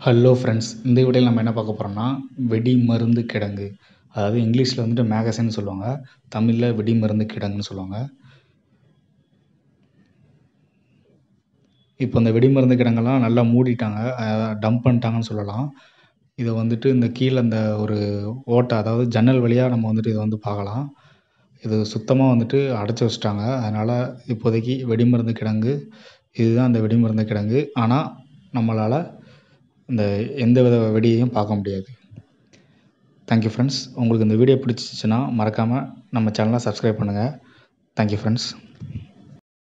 hello friends இந்த வீடியோவில் நம்ம என்ன பார்க்க போகிறோம்னா வெடி மருந்து கிடங்கு அதாவது இங்கிலீஷில் வந்துட்டு மேகசின்னு சொல்லுவாங்க தமிழில் வெடி மருந்து கிடங்குன்னு சொல்லுவாங்க இப்போ இந்த வெடி மருந்து கிடங்கெல்லாம் நல்லா மூடிட்டாங்க டம்ப் பண்ணிட்டாங்கன்னு சொல்லலாம் இதை வந்துட்டு இந்த கீழே இந்த ஒரு ஓட்டை அதாவது ஜன்னல் வழியாக நம்ம வந்துட்டு இதை வந்து பார்க்கலாம் இது சுத்தமாக வந்துட்டு அடைச்சி வச்சுட்டாங்க அதனால் இப்போதைக்கு வெடி மருந்து கிடங்கு இதுதான் அந்த வெடி மருந்து கிடங்கு ஆனால் நம்மளால் இந்த எந்த வித வெடியையும் பார்க்க முடியாது தேங்க்யூ ஃப்ரெண்ட்ஸ் உங்களுக்கு இந்த வீடியோ பிடிச்சிச்சின்னா மறக்காமல் நம்ம சேனலை சப்ஸ்கிரைப் பண்ணுங்கள் தேங்க்யூ ஃப்ரெண்ட்ஸ்